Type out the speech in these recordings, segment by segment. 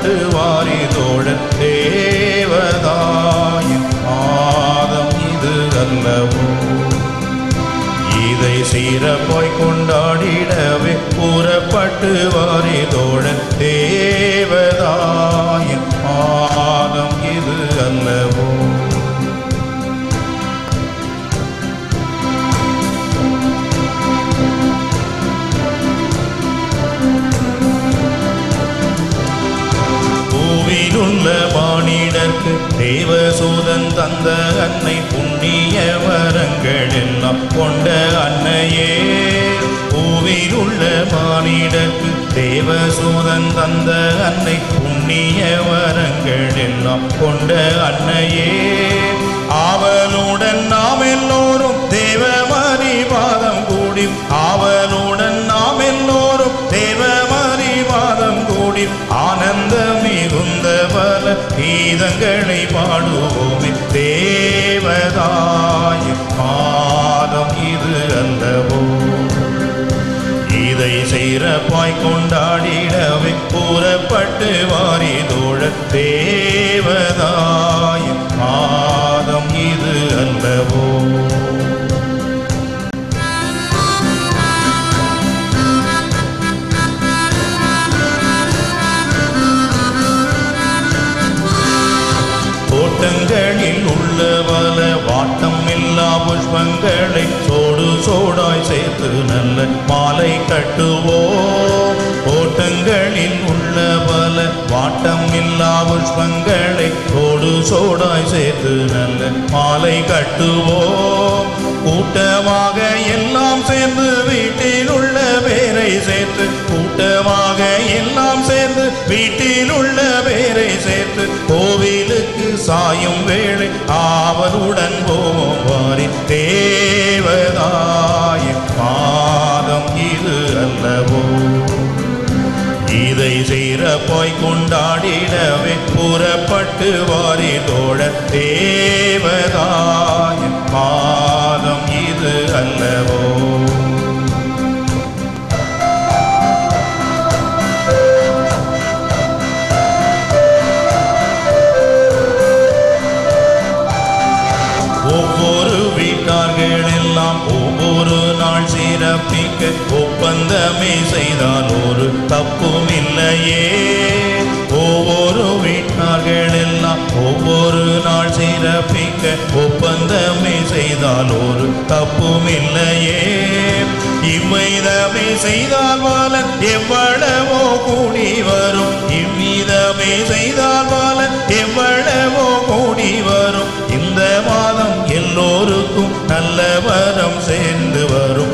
புறப்பட்டு வாரிதோழன் தேவதாயின் மாதம் இது அல்லவோ இதை சீரப்பாய் கொண்டாடிடவே புறப்பட்டு வாரிதோழன் தேவதாயின் மாதம் இது அல்லவோ பூவிலுள்ள மானிடர்க்கு தேவசூதன் தந்த அன்னை புண்ணிய வரங்கள் எல்லாம் கொண்ட அன்னையே பூவிலுள்ள மானிடர்க்கு தேவசூதன் தந்த அன்னை புண்ணிய வரங்கள் எல்லாம் கொண்ட அன்னையே ஆவலுடன் நாம் எல்லோரும் தேவமணி பாதம் கூடி ஆவலுடன் நாம் எல்லோரும் தேவமணி பாதம் கூடி ஆனந்த மிகுந்த பல கீதங்களை பாடுவோமே தேவதாய மாதம் இது அல்லவோ இதை சிறப்பாய் கொண்டாடிடவே கூறப்பட்டு வாரிதோழ தேவதாய மாதம் இது அல்லவோ தோட்டங்களில் உள்ள பல வாட்டம் இல்லா புஷ்பங்களை சோடு சோடாய் சேர்த்து நல்ல மாலை கட்டுவோம் தோட்டங்களில் உள்ள பல வாட்டம் இல்லா புஷ்பங்களை சோடு சோடாய் சேர்த்து நல்ல மாலை கட்டுவோம் கூட்டமாக எல்லாம் சேர்ந்து வீட்டில் உள்ள பேரை சேர்த்து கூட்டமாக எல்லாம் சேர்ந்து வீட்டில் உள்ள பேரை சேர்த்து கோவிலுக்கு சாயும் வேளை ஆவலுடன் போவோம் வாரி தேவதாய பாதம் இது அல்லவோ இதை சிறப்பாய் கொண்டாடிடவே புறப்பட்டு வாரி தோழ தேவதாய பாதம் இது அல்லவோ ஒவ்வொரு வீட்டார்கள் எல்லாம் ஒவ்வொரு நாள் சிறப்பிக்க ஒப்பந்தமே செய்தால் ஒரு தப்பும் இல்லையே ஒவ்வொரு வீட்டார்கள் எல்லாம் ஒவ்வொரு நாள் சிறப்பிக்க ஒப்பந்தமே செய்தால் ஒரு தப்பும் இல்லையே இவ்விதமே செய்தால் பலன் எவ்வளவோ கூடி வரும் இவ்விதமே செய்தால் பலன் எவ்வளவோ கூடி வரும் இந்த மாதம் எல்லோருக்கும் நல்ல வரம் சேர்ந்து வரும்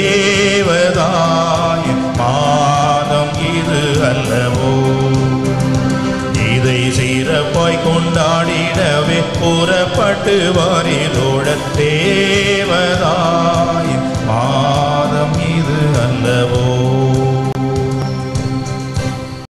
தேவதாய மாதம் இது அல்லவோ இதை சிறப்பாய் கொண்டாடிடவே புறப்பட்டு வாரிதோ